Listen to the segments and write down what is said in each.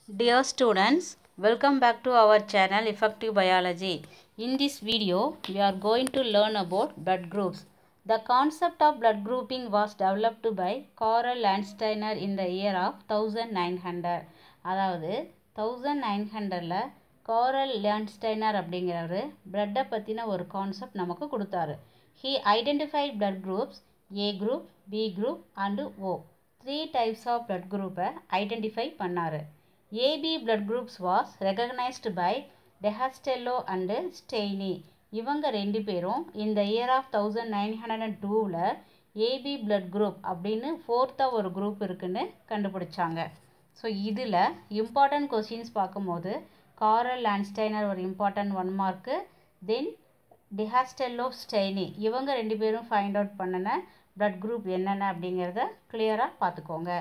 Dear students, welcome back to our channel Effective Biology. In this video, we are going to learn about blood groups. The concept of blood grouping was developed by Carl Landsteiner in the year of 1900. அதாவது thousand nine ஹண்ட்ரடில் காரல் Landsteiner அப்படிங்கிறவர் பிளட்டை பற்றின ஒரு concept நமக்கு கொடுத்தாரு he identified blood groups A group B group and O three types of blood குரூப்பை identify பண்ணார் AB blood groups was recognized by Decastello and Sturli இவங்க ரெண்டு பேரும் இந்த year of thousand nine hundred and டூவில் AB blood group அப்படின்னு ஃபோர்த்தாக ஒரு குரூப் இருக்குன்னு கண்டுபிடிச்சாங்க ஸோ இதில் இம்பார்ட்டன்ட் கொஸ்டின்ஸ் பார்க்கும்போது காரல் லேண்ட்ஸ்டைனர் ஒரு important one mark then Decastello Sturli இவங்க ரெண்டு பேரும் ஃபைண்ட் அவுட் பண்ணின blood குரூப் என்னென்ன அப்படிங்கிறத கிளியராக பார்த்துக்கோங்க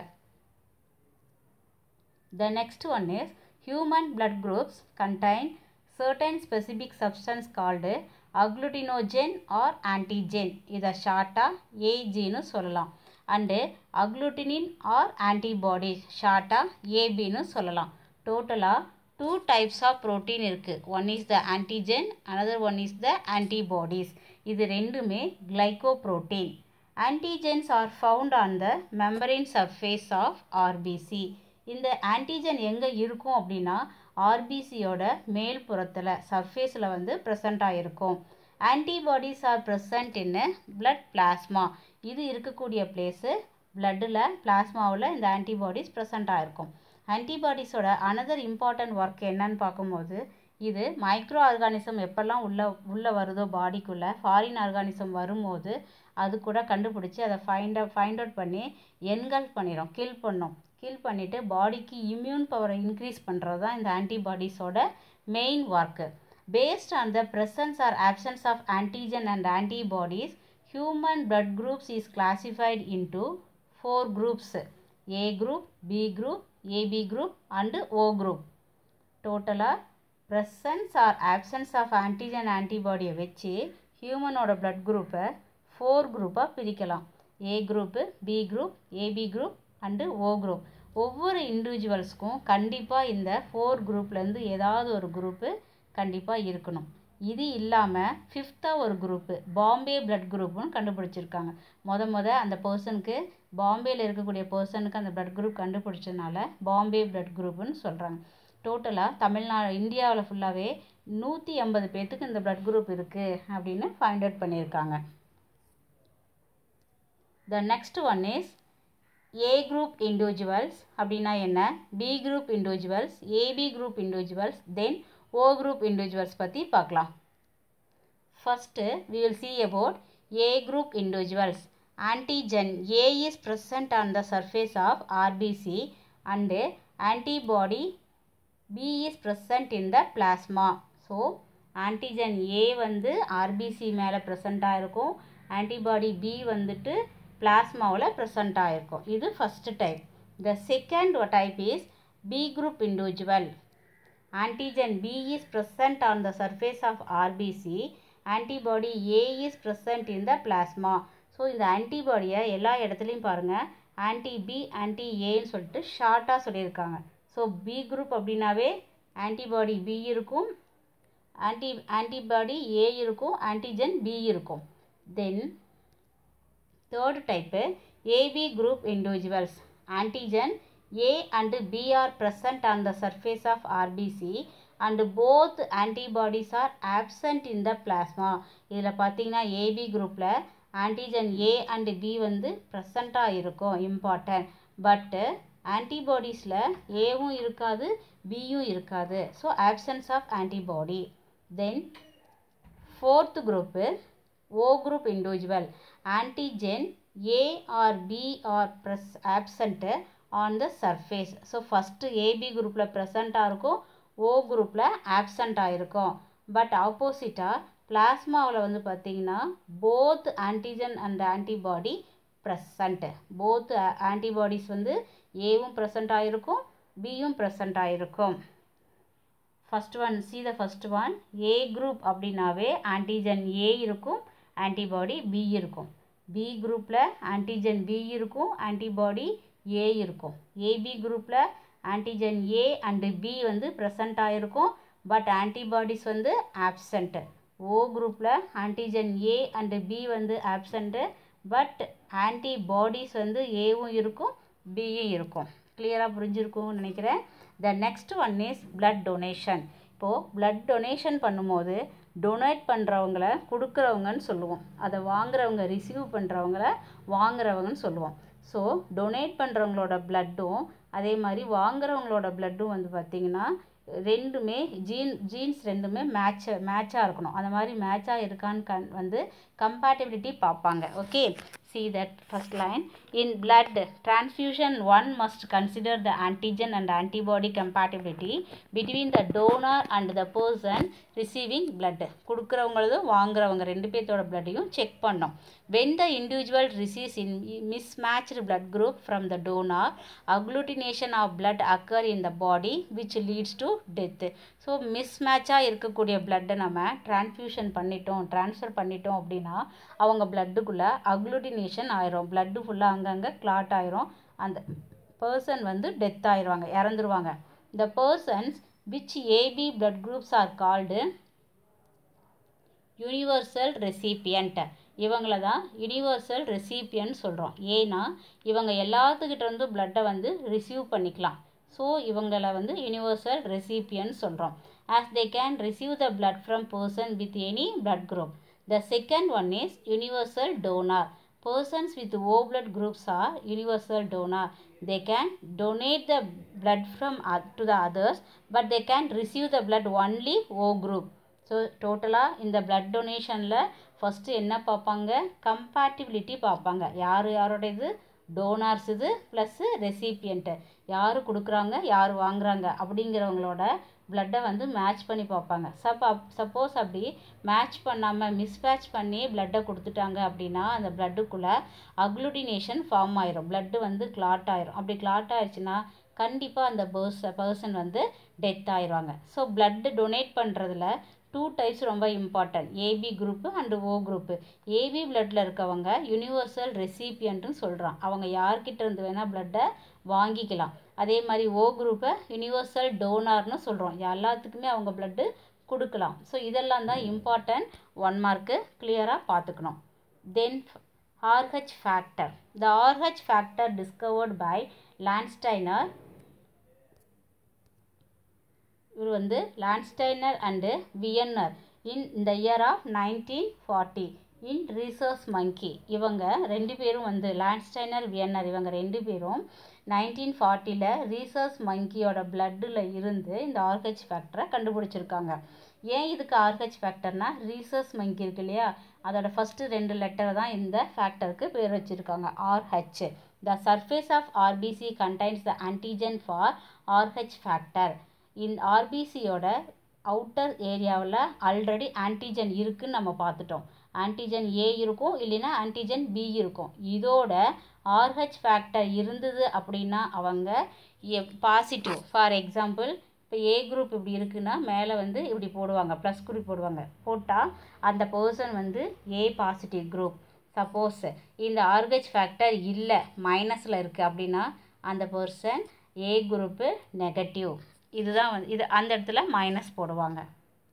The next one is human blood groups contain certain specific substance called agglutinogen or antigen இதை ஷார்ட்டாக ஏஜின்னு சொல்லலாம் அண்டு அக்ளூட்டினின் ஆர் ஆன்டிபாடிஸ் ஷார்ட்டாக ஏபின்னு சொல்லலாம் டோட்டலாக டூ டைப்ஸ் ஆஃப் ப்ரோட்டீன் இருக்குது one is the antigen another one is the antibodies இது ரெண்டுமே glyco protein antigens are found on the membrane surface of RBC இந்த ஆன்டிஜன் எங்கே இருக்கும் அப்படின்னா ஆர்பிசியோட மேல் புறத்தில் சர்ஃபேஸில் வந்து ப்ரெசண்ட் ஆகிருக்கும் antibodies are present in blood plasma இது இருக்கக்கூடிய பிளேஸு பிளட்டில் பிளாஸ்மாவில் இந்த ஆன்டிபாடிஸ் ப்ரெசண்ட் ஆகிருக்கும் ஆன்டிபாடிஸோட அனதர் இம்பார்ட்டன்ட் ஒர்க் என்னன்னு பார்க்கும்போது இது மைக்ரோ ஆர்கானிசம் எப்போல்லாம் உள்ள உள்ளே வருதோ பாடிக்குள்ளே ஃபாரின் ஆர்கானிசம் வரும்போது அது கூட கண்டுபிடிச்சி அதை ஃபைண்ட் அவுட் ஃபைண்ட் அவுட் பண்ணி என்கல்ஃப் பண்ணிடும் கில் பண்ணும் கில் பண்ணிவிட்டு பாடிக்கு இம்யூன் பவரை இன்க்ரீஸ் பண்ணுறது தான் இந்த ஆன்டிபாடிஸோட main work based on the presence or absence of antigen and antibodies human blood groups is classified into four groups A group B group AB group and O group டோட்டலாக presence or absence of antigen ஆன்டிபாடியை வச்சு ஹியூமனோட blood குரூப்பை four குரூப்பாக பிரிக்கலாம் A group B group AB group and O group ஒவ்வொரு இண்டிவிஜுவல்ஸ்க்கும் கண்டிப்பாக இந்த ஃபோர் குரூப்லேருந்து ஏதாவது ஒரு குரூப்பு கண்டிப்பாக இருக்கணும் இது இல்லாமல் ஃபிஃப்த்தாக ஒரு குரூப்பு பாம்பே பிளட் குரூப்னு கண்டுபிடிச்சிருக்காங்க மொத மொத அந்த பர்சனுக்கு பாம்பேயில் இருக்கக்கூடிய பர்சனுக்கு அந்த பிளட் குரூப் கண்டுபிடிச்சதுனால பாம்பே பிளட் குரூப்னு சொல்கிறாங்க டோட்டலாக தமிழ்நாடு இந்தியாவில் ஃபுல்லாகவே நூற்றி எண்பது பேர்த்துக்கு இந்த பிளட் குரூப் இருக்குது அப்படின்னு ஃபைண்ட் அவுட் பண்ணியிருக்காங்க the next one is A group individuals அப்படின்னா என்ன B group individuals AB group individuals then O group individuals பற்றி பார்க்கலாம் first we will see about A group individuals antigen A is present on the surface of RBC and antibody B is present in the plasma so antigen A வந்து RBC மேலே ப்ரெசண்ட்டாக இருக்கும் antibody B வந்துட்டு பிளாஸ்மாவில் present ஆகிருக்கும் இது first type the second type is B group individual antigen B is present on the surface of RBC antibody A is present in the plasma so இந்த ஆன்டிபாடியை எல்லா இடத்துலையும் பாருங்கள் ஆன்டி பி ஆன்டி ஏன்னு சொல்லிட்டு ஷார்ட்டாக சொல்லியிருக்காங்க ஸோ பி குரூப் அப்படின்னாவே ஆன்டிபாடி பி இருக்கும் ஆன்டி ஆன்டிபாடி ஏ இருக்கும் ஆன்டிஜன் பி இருக்கும் then third type AB group individuals antigen A and B are present on the surface of RBC and both antibodies are absent in the plasma இதில் பார்த்தீங்கன்னா AB குரூப்பில் antigen A and B வந்து ப்ரெசண்ட்டாக இருக்கும் important பட்டு ஆன்டிபாடிஸில் ஏவும் இருக்காது பியும் இருக்காது so absence of antibody then fourth group O group individual antigen A or B or pres absent on the surface so first AB குரூப்பில் ப்ரெசண்ட்டாக இருக்கும் ஓ குரூப்பில் ஆப்சண்ட்டாக இருக்கும் பட் ஆப்போசிட்டாக பிளாஸ்மாவில் வந்து பார்த்திங்கன்னா both antigen and antibody present both antibodies வந்து ஏவும் ப்ரெசண்ட் ஆகிருக்கும் பியும் ப்ரெசண்ட் ஆகிருக்கும் first one see the first one A group அப்படின்னாவே ஆன்டிஜன் ஏ இருக்கும் ஆன்டிபாடி பி இருக்கும் பி குரூப்பில் ஆன்டிஜன் பி இருக்கும் ஆன்டிபாடி ஏ இருக்கும் ஏபி குரூப்பில் ஆன்டிஜன் ஏ அண்டு பி வந்து ப்ரெசண்ட் ஆகிருக்கும் பட் ஆன்டிபாடிஸ் வந்து ஆப்சண்ட்டு ஓ குரூப்பில் ஆன்டிஜன் ஏ அண்டு பி வந்து ஆப்சண்ட்டு பட் ஆன்டிபாடிஸ் வந்து ஏவும் இருக்கும் பியும் இருக்கும் கிளியராக புரிஞ்சிருக்கும்னு நினைக்கிறேன் the next one is blood donation இப்போது பிளட் டொனேஷன் பண்ணும்போது டொனேட் பண்ணுறவங்கள கொடுக்குறவங்கன்னு சொல்லுவோம் அதை வாங்குறவங்க ரிசீவ் பண்ணுறவங்கள வாங்குறவங்கன்னு சொல்லுவோம் ஸோ டொனேட் பண்ணுறவங்களோட பிளட்டும் அதே மாதிரி வாங்குறவங்களோட பிளட்டும் வந்து பார்த்திங்கன்னா ரெண்டுமே ஜீன் ஜீன்ஸ் ரெண்டுமே மேட்ச் மேட்சாக இருக்கணும் அந்த மாதிரி மேட்சாக இருக்கான்னு கண் வந்து கம்பேட்டபிலிட்டி பார்ப்பாங்க okay see that first line in blood transfusion one must consider the antigen and antibody compatibility between the donor and the person receiving blood கொடுக்குறவங்களதும் வாங்குறவங்க ரெண்டு பேர்த்தோட பிளட்டையும் செக் பண்ணோம் when the individual receives in mismatched blood group from the donor agglutination of blood occur in the body which leads to death so மிஸ்மேட்சாக இருக்கக்கூடிய பிளட்டை நம்ம டிரான்ஸ்ஃபியூஷன் பண்ணிட்டோம் ட்ரான்ஸ்ஃபர் பண்ணிட்டோம் அப்படின்னா அவங்க பிளட்டுக்குள்ளே அக்ளூட்டினேஷன் ஆயிரும் பிளட்டு ஃபுல்லாக அங்கங்கே கிளாட் ஆயிரும் அந்த பர்சன் வந்து டெத் ஆயிடுவாங்க இறந்துருவாங்க the persons which AB blood groups are called universal recipient இவங்கள தான் யூனிவர்சல் ரெசிபியன்ட் சொல்கிறோம் ஏன்னா இவங்க எல்லாத்துக்கிட்ட இருந்து பிளட்டை வந்து ரிசீவ் பண்ணிக்கலாம் ஸோ இவங்கள வந்து யூனிவர்சல் ரெசிபியன்ட் சொல்கிறோம் as they can receive the blood from person with any blood group the second one is universal donor persons with O blood groups are universal donor. They can donate the blood from oth- to the others, but they can receive the blood only O group. So டோட்டலாக இந்த blood டொனேஷனில் first என்ன பார்ப்பாங்க compatibility பார்ப்பாங்க யார் யாரோட இது donors இது plus ரெசிபியண்ட்டு யார் கொடுக்குறாங்க யார் வாங்குறாங்க அப்படிங்கிறவங்களோட பிளட்டை வந்து மேட்ச் பண்ணி பார்ப்பாங்க சப் அப் சப்போஸ் அப்படி மேட்ச் பண்ணாமல் மிஸ்மேட்ச் பண்ணி பிளட்டை கொடுத்துட்டாங்க அப்படின்னா அந்த பிளட்டுக்குள்ளே அக்ளூட்டினேஷன் ஃபார்ம் ஆயிரும் பிளட்டு வந்து கிளாட் ஆயிரும் அப்படி கிளாட் ஆயிடுச்சுன்னா கண்டிப்பாக அந்த பர்ஸ் பர்சன் வந்து டெத் ஆயிடுவாங்க ஸோ பிளட்டு டொனேட் பண்ணுறதுல டூ டைப்ஸ் ரொம்ப important AB group and O group AB பிளட்டில் இருக்கவங்க யூனிவர்சல் ரெசிபியன்ட்னு சொல்கிறான் அவங்க யார்கிட்ட இருந்து வேணால் பிளட்டை வாங்கிக்கலாம் அதே மாதிரி ஓ குரூப்பை யூனிவர்சல் டோனார்னு சொல்கிறோம் எல்லாத்துக்குமே அவங்க பிளட்டு கொடுக்கலாம் ஸோ இதெல்லாம் தான் இம்பார்ட்டன்ட் ஒன் மார்க்கு கிளியராக பார்த்துக்கணும் then RH factor the RH factor discovered by Landsteiner இவர் வந்து லான்ஸ்டைனர் அண்டு வியன்னர் இன் இந்த year of nineteen forty in research monkey இவங்க ரெண்டு பேரும் வந்து லான்ஸ்டைனர் வியன்னர் இவங்க ரெண்டு பேரும் நைன்டீன் ஃபார்ட்டியில் ரீசர்ச் மங்கியோட பிளட்டில் இருந்து இந்த ஆர்ஹெச் ஃபேக்டரை கண்டுபிடிச்சிருக்காங்க ஏன் இதுக்கு ஆர்ஹெச் ஃபேக்டர்னா ரீசர்ச் மங்கி இருக்கு இல்லையா அதோட ஃபஸ்ட்டு ரெண்டு லெட்டர் தான் இந்த ஃபேக்டருக்கு பேர் வச்சுருக்காங்க RH the surface of RBC contains the antigen for RH factor இந்த ஆர்பிசியோட அவுட்டர் ஏரியாவில் ஆல்ரெடி ஆன்டிஜன் இருக்குன்னு நம்ம பார்த்துட்டோம் ஆன்டிஜன் ஏ இருக்கும் இல்லைன்னா ஆன்டிஜன் பி இருக்கும் இதோட ஆர்ஹெச் ஃபேக்டர் இருந்தது அப்படின்னா அவங்க பாசிட்டிவ் ஃபார் எக்ஸாம்பிள் இப்போ ஏ குரூப் இப்படி இருக்குன்னா மேலே வந்து இப்படி போடுவாங்க ப்ளஸ் குறி போடுவாங்க போட்டால் அந்த பர்சன் வந்து ஏ பாசிட்டிவ் குரூப் சப்போஸ் இந்த ஆர்ஹெச் ஃபேக்டர் இல்லை மைனஸில் இருக்குது அப்படின்னா அந்த பர்சன் ஏ குரூப்பு நெகட்டிவ் இதுதான் வந்து இது அந்த இடத்துல மைனஸ் போடுவாங்க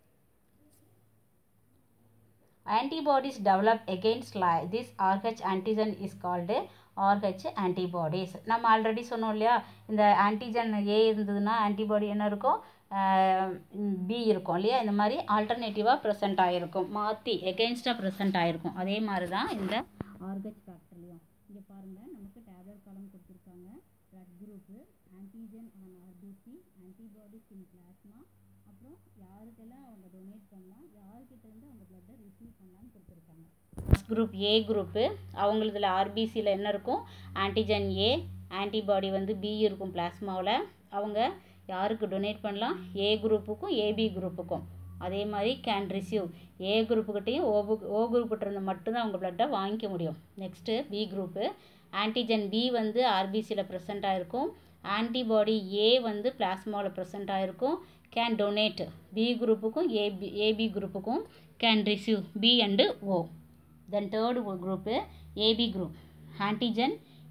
antibodies develop against li- this RH antigen is called RH antibodies நம்ம ஆல்ரெடி சொன்னோம் இல்லையா இந்த ஆன்டிஜன் ஏ இருந்ததுன்னா ஆன்டிபாடி என்ன இருக்கும் பி இருக்கும் இல்லையா இந்த மாதிரி ஆல்டர்னேட்டிவாக ப்ரெசென்ட் ஆகிருக்கும் மாற்றி எகென்ஸ்டாக ப்ரெசென்ட் ஆகிருக்கும் அதே மாதிரி தான் இந்த ஆர்கச் ஃபேக்டர்லையும் இங்கே பாருங்கள் நமக்கு டேப்லெட் காலம் கொடுத்துருக்காங்க blood group antigen on RBC antibodies in plasma அப்புறம் யாருக்கெல்லாம் அவங்க டொனேட் பண்ணலாம் யார்கிட்ட இருந்து அவங்க பிளட்டை ரிசீவ் பண்ணலாம்னு கொடுத்துருக்காங்க ஃபஸ்ட் குரூப் ஏ குரூப்பு அவங்களதுல ஆர்பிசியில் என்ன இருக்கும் ஆன்டிஜன் ஏ ஆன்டிபாடி வந்து பி இருக்கும் பிளாஸ்மாவில் அவங்க யாருக்கு டொனேட் பண்ணலாம் ஏ குரூப்புக்கும் ஏபி குரூப்புக்கும் அதே மாதிரி கேன் ரிசீவ் ஏ குரூப்புக்கிட்டையும் ஓ ஓ குரூப்கிட்ட இருந்து மட்டும்தான் அவங்க பிளட்டை வாங்கிக்க முடியும் next B group antigen B வந்து ஆர்பிசியில் ப்ரெசென்ட் ஆகிருக்கும் ஆன்டிபாடி ஏ வந்து பிளாஸ்மாவில் ப்ரெசென்ட் ஆகிருக்கும் கேன் டொனேட் பி குரூப்புக்கும் ஏபி ஏபி குரூப்புக்கும் can receive B and O then third group AB group antigen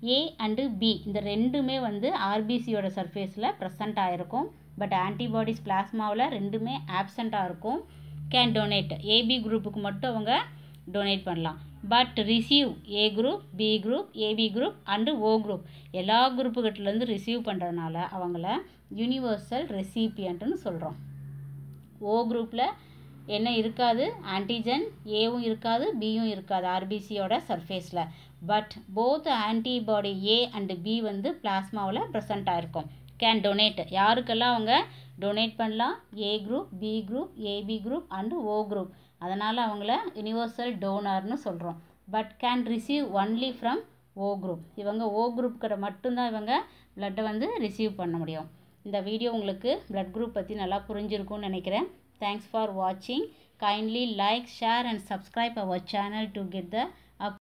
A and B இந்த ரெண்டுமே வந்து ஆர்பிசியோட சர்ஃபேஸில் ப்ரெசண்ட் ஆகிருக்கும் பட் ஆன்டிபாடிஸ் பிளாஸ்மாவில் ரெண்டுமே ஆப்சண்ட்டாக இருக்கும் கேன் டொனேட் ஏபி குரூப்புக்கு மட்டும் அவங்க டொனேட் பண்ணலாம் but receive A group B group AB group and O group எல்லா குரூப்புகிட்டலேருந்து ரிசீவ் பண்ணுறதுனால அவங்கள யூனிவர்சல் ரெசிபியன்ட்னு சொல்கிறோம் ஓ குரூப்பில் என்ன இருக்காது ஆன்டிஜன் ஏவும் இருக்காது பியும் இருக்காது ஆர்பிசியோட சர்ஃபேஸில் but both antibody A and B வந்து பிளாஸ்மாவில் ப்ரெசண்ட் ஆகிருக்கும் கேன் டொனேட் யாருக்கெல்லாம் அவங்க டொனேட் பண்ணலாம் A group B group AB group and O group அதனால் அவங்கள யுனிவர்சல் டோனர்னு சொல்கிறோம் but can receive only from O group இவங்க ஓ குரூப் கிட்ட மட்டும்தான் இவங்க பிளட்டை வந்து ரிசீவ் பண்ண முடியும் இந்த வீடியோ உங்களுக்கு பிளட் குரூப் பற்றி நல்லா புரிஞ்சிருக்கும்னு நினைக்கிறேன் தேங்க்ஸ் ஃபார் வாட்சிங் kindly like share and subscribe our channel to get the